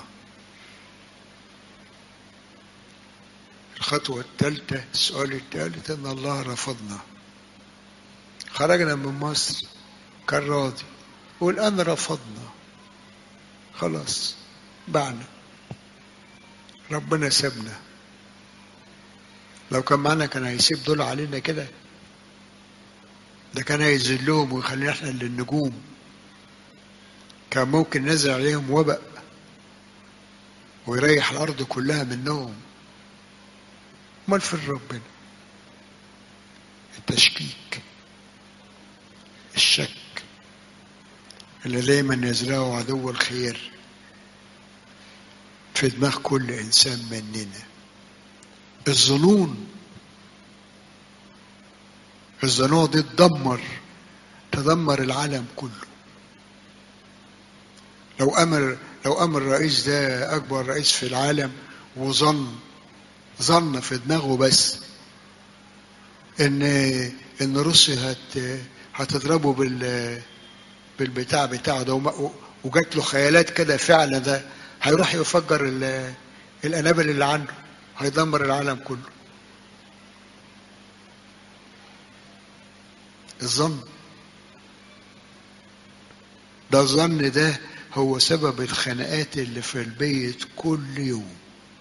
الخطوه الثالثه السؤال الثالث ان الله رفضنا خرجنا من مصر كان راضي والان رفضنا خلاص بعنا ربنا سابنا لو كان معانا كان هيسيب دول علينا كده ده كان هيذلهم ويخلينا احنا اللي النجوم كان ممكن نزل عليهم وباء ويريح الارض كلها منهم امال فين ربنا التشكيك الشك اللي دايما يزرعه عدو الخير في دماغ كل انسان مننا الظنون الظنون دي تدمر تدمر العالم كله لو امر لو امر الرئيس ده اكبر رئيس في العالم وظن ظن في دماغه بس ان ان روسيا هت هتضربه بال بالبتاع بتاعه ده وجات له خيالات كده فعلا ده هيروح يفجر الانابل اللي عنده هيدمر العالم كله الظن ده الظن ده هو سبب الخناقات اللي في البيت كل يوم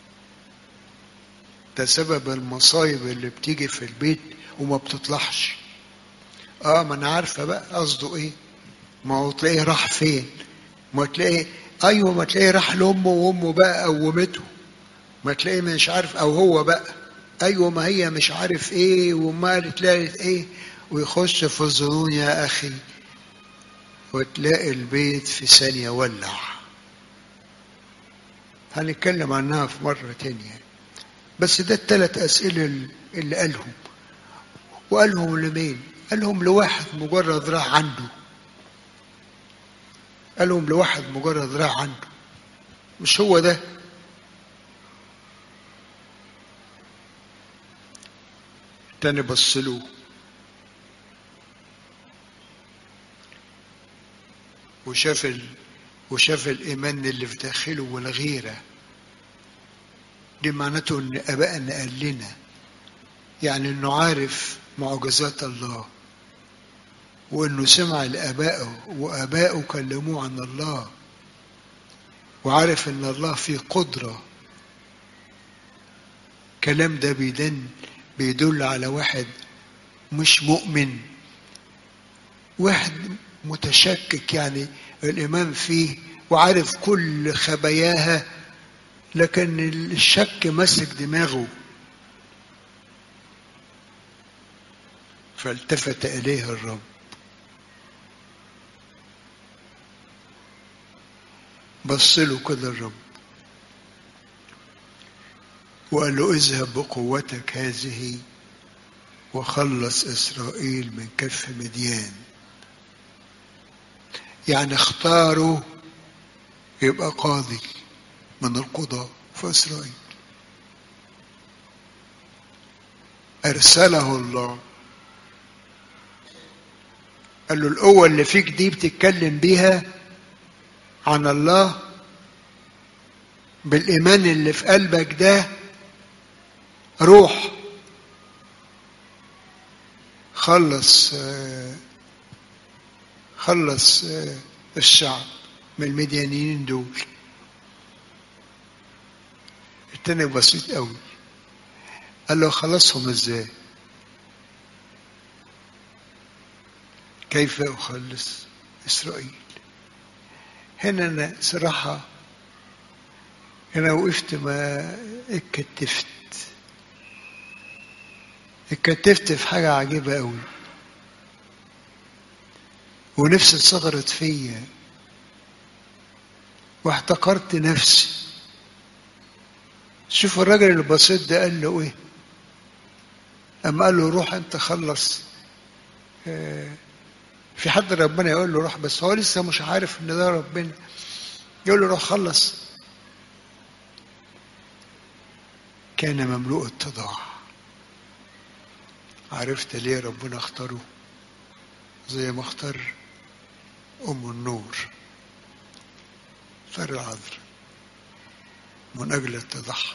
ده سبب المصايب اللي بتيجي في البيت وما بتطلعش اه ما انا عارفه بقى قصده ايه ما هو تلاقيه راح فين ما تلاقيه ايوه ما تلاقيه راح لامه وامه بقى قومته ما تلاقيه مش عارف او هو بقى ايوه ما هي مش عارف ايه وما قالت ايه ويخش في الظنون يا اخي وتلاقي البيت في ثانية ولع هنتكلم عنها في مرة تانية بس ده الثلاث أسئلة اللي قالهم وقالهم لمين قالهم لواحد مجرد راح عنده قالهم لواحد مجرد راح عنده مش هو ده تاني بص له وشاف ال... وشاف الإيمان اللي في داخله والغيرة دي معناته إن آبائنا قال لنا يعني إنه عارف معجزات الله وإنه سمع لآبائه وآبائه كلموه عن الله وعارف ان الله فيه قدرة كلام ده بيدن بيدل على واحد مش مؤمن واحد متشكك يعني الإيمان فيه وعارف كل خباياها لكن الشك مسك دماغه فالتفت إليه الرب بص له كده الرب وقال له اذهب بقوتك هذه وخلص إسرائيل من كف مديان يعني اختاره يبقى قاضي من القضاة في إسرائيل أرسله الله قال له القوة اللي فيك دي بتتكلم بيها عن الله بالإيمان اللي في قلبك ده روح خلص خلص الشعب من المديانيين دول التاني بسيط قوي قال له خلصهم ازاي كيف اخلص اسرائيل هنا انا صراحة انا وقفت ما اتكتفت اتكتفت في حاجة عجيبة قوي ونفسي اتصغرت فيا واحتقرت نفسي شوف الراجل البسيط ده قال له ايه اما قال له روح انت خلص اه في حد ربنا يقول له روح بس هو لسه مش عارف ان ده ربنا يقول له روح خلص كان مملوء اتضاع عرفت ليه ربنا اختاره زي ما اختار ام النور اختار العذراء من اجل التضحى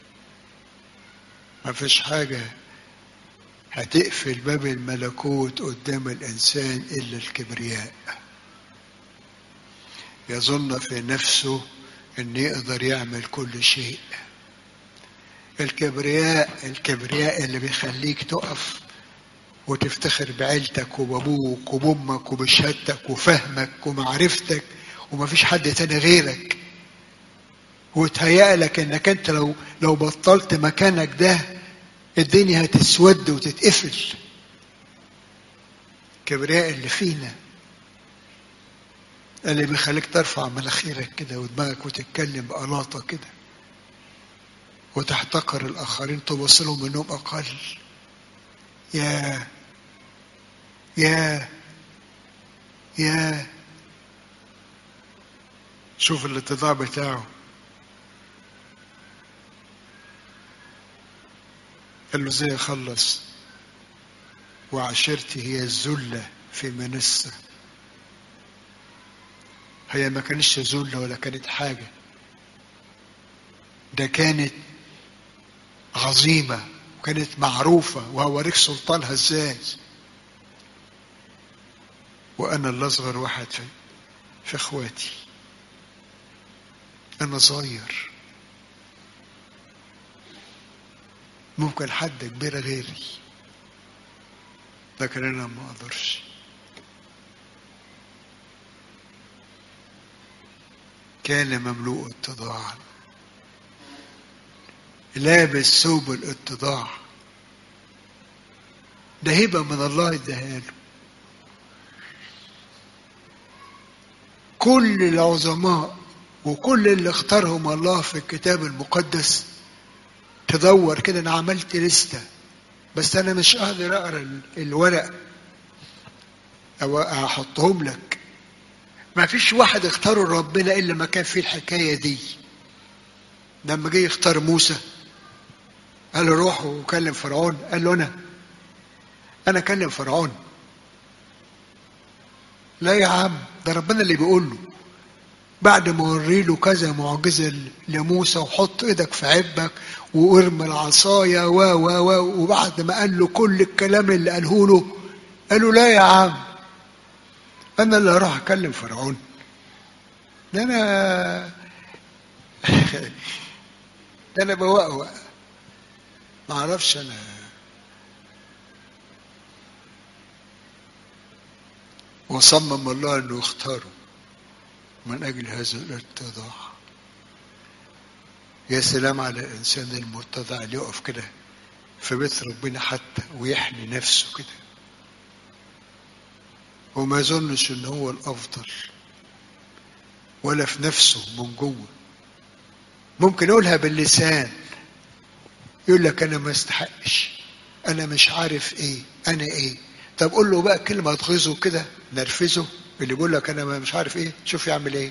ما فيش حاجة هتقفل باب الملكوت قدام الإنسان إلا الكبرياء يظن في نفسه أن يقدر يعمل كل شيء الكبرياء الكبرياء اللي بيخليك تقف وتفتخر بعيلتك وبابوك وبامك وبشهادتك وفهمك ومعرفتك ومفيش حد تاني غيرك وتهيأ لك انك انت لو لو بطلت مكانك ده الدنيا هتسود وتتقفل الكبرياء اللي فينا اللي بيخليك ترفع مناخيرك كده ودماغك وتتكلم بألاطة كده وتحتقر الآخرين تبص لهم إنهم أقل يا يا يا شوف الاتضاع بتاعه قال له ازاي اخلص وعشيرتي هي الذلة في منسة هي ما كانتش ذلة ولا كانت حاجة ده كانت عظيمة وكانت معروفة وهوريك سلطانها ازاي وانا اللي اصغر واحد في, في اخواتي انا صغير ممكن حد كبير غيري لكن انا ما اقدرش كان مملوء اتضاعا لابس ثوب الاتضاع ده هبه من الله اداها له كل العظماء وكل اللي اختارهم الله في الكتاب المقدس تدور كده انا عملت لستة بس انا مش قادر اقرا الورق او احطهم لك ما فيش واحد اختاره ربنا الا ما كان فيه الحكايه دي لما جه يختار موسى قال له روح وكلم فرعون قال له انا انا اكلم فرعون لا يا عم ده ربنا اللي بيقول له بعد ما وري له كذا معجزة لموسى وحط ايدك في عبك وارمي العصاية و و و وبعد ما قال له كل الكلام اللي قاله له قال له لا يا عم انا اللي هروح اكلم فرعون ده انا ده انا بوقوق ما اعرفش انا وصمم الله انه يختاره من اجل هذا الاتضاع يا سلام على الانسان المتضع اللي يقف كده في بيت ربنا حتى ويحمي نفسه كده وما يظنش ان هو الافضل ولا في نفسه من جوه ممكن يقولها باللسان يقول لك انا ما استحقش انا مش عارف ايه انا ايه طب قول له بقى كلمه تغيظه كده نرفزه اللي بيقول لك انا ما مش عارف ايه شوف يعمل ايه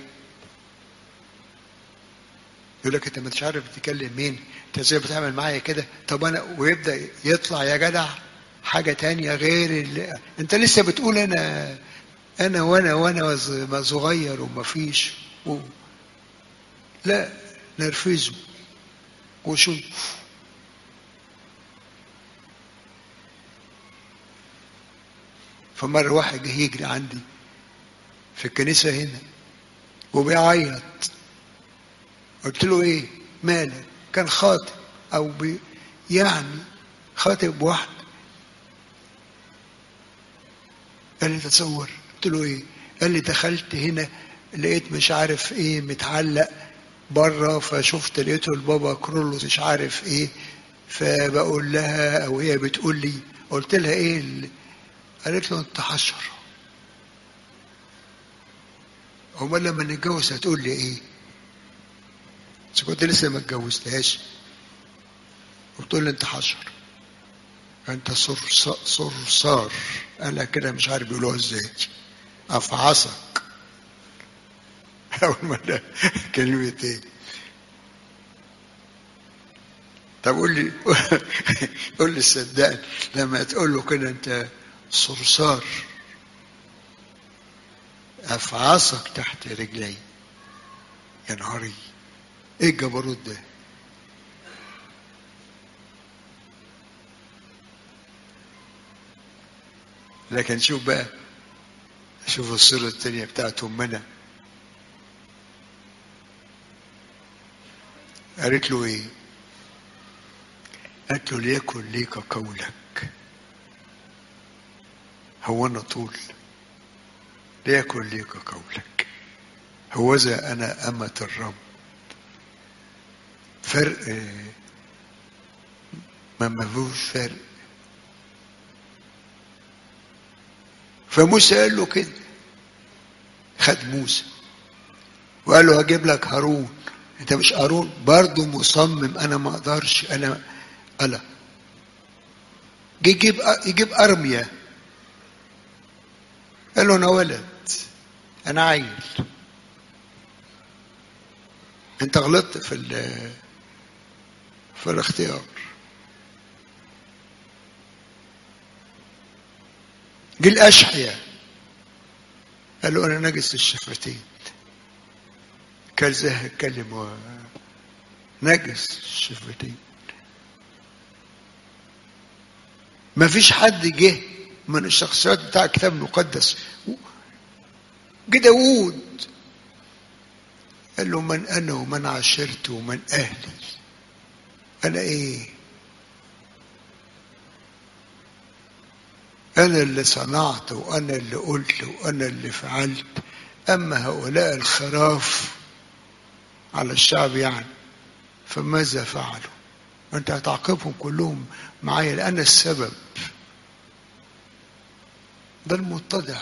يقول لك انت مش عارف تكلم مين انت ازاي بتعمل معايا كده طب انا ويبدا يطلع يا جدع حاجه تانية غير اللي انت لسه بتقول انا انا وانا وانا صغير وما فيش و... لا نرفزه وشوف فمرة واحد جه يجري عندي في الكنيسة هنا وبيعيط قلت له ايه مالك كان خاطب او بي يعني خاطب واحد قال لي تصور قلت له ايه قال لي دخلت هنا لقيت مش عارف ايه متعلق بره فشفت لقيته البابا كرولوس مش عارف ايه فبقول لها او هي بتقول لي قلت لها ايه اللي قالت له انت حشر امال لما نتجوز هتقول لي ايه بس كنت لسه ما اتجوزتهاش قلت له انت حشر انت صرصار صرصار انا كده مش عارف بيقولوها ازاي افعصك اول ما كلمتين طب قول لي قول لي صدقني لما تقول له كده انت صرصار افعصك تحت رجلي يا نهاري ايه الجبروت ده لكن شوف بقى شوف الصورة التانية بتاعت أمنا قالت له ايه قالت له ليكن ليك قولك هو انا طول ليكن ليك قولك هوذا انا امة الرب فرق ما مفيهوش فرق فموسى قال له كده خد موسى وقال له هجيب لك هارون انت مش هارون برضه مصمم انا ما اقدرش انا الا جه يجيب يجيب ارميا قال له انا ولد انا عيل انت غلطت في في الاختيار جه الاشحياء قال له انا نجس الشفتين كان زي هتكلم و... نجس الشفتين ما فيش حد جه من الشخصيات بتاع الكتاب المقدس جه داوود قال له من انا ومن عشرت ومن اهلي انا ايه انا اللي صنعت وانا اللي قلت وانا اللي فعلت اما هؤلاء الخراف على الشعب يعني فماذا فعلوا انت هتعاقبهم كلهم معايا لان السبب ده المتضع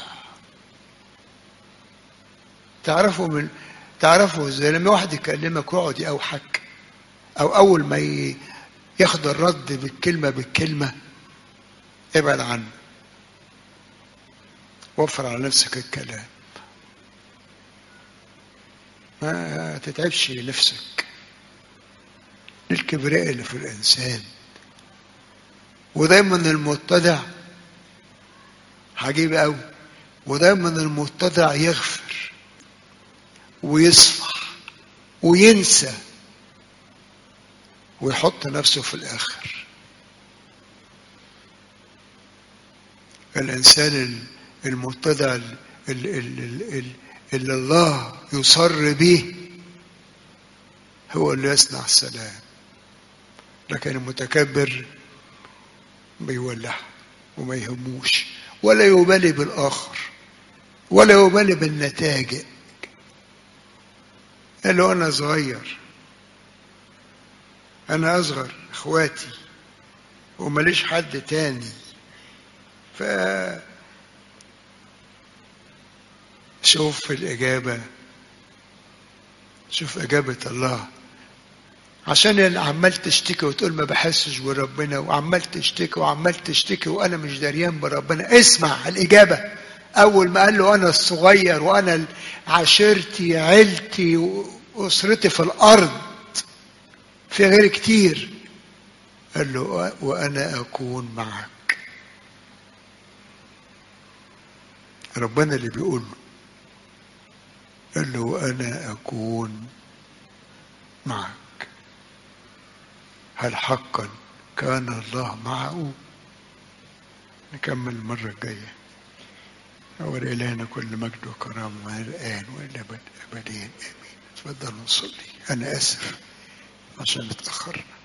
تعرفوا من تعرفوا ازاي لما واحد يكلمك ويقعد يوحك او اول ما ياخد الرد بالكلمه بالكلمه ابعد عنه وفر على نفسك الكلام ما تتعبش نفسك الكبرياء اللي في الانسان ودايما المتضع عجيب قوي ودايما المتضع يغفر ويصفح وينسى ويحط نفسه في الاخر الانسان المتضع اللي, اللي, اللي الله يصر به هو اللي يصنع السلام لكن المتكبر بيولع وما يهموش ولا يبالي بالآخر ولا يبالي بالنتائج قال له أنا صغير أنا أصغر إخواتي ومليش حد تاني ف شوف الإجابة شوف إجابة الله عشان اللي عمال تشتكي وتقول ما بحسش بربنا وعمال تشتكي وعمال تشتكي وانا مش دريان بربنا اسمع الاجابه اول ما قال له انا الصغير وانا عشيرتي عيلتي واسرتي في الارض في غير كتير قال له وانا اكون معك ربنا اللي بيقول له قال له وانا اكون معك هل حقا كان الله معه نكمل المرة الجاية ولإلهنا كل مجد وكرامة الآن وإلى أبد أبدين آمين تفضلوا نصلي أنا آسف عشان اتأخرنا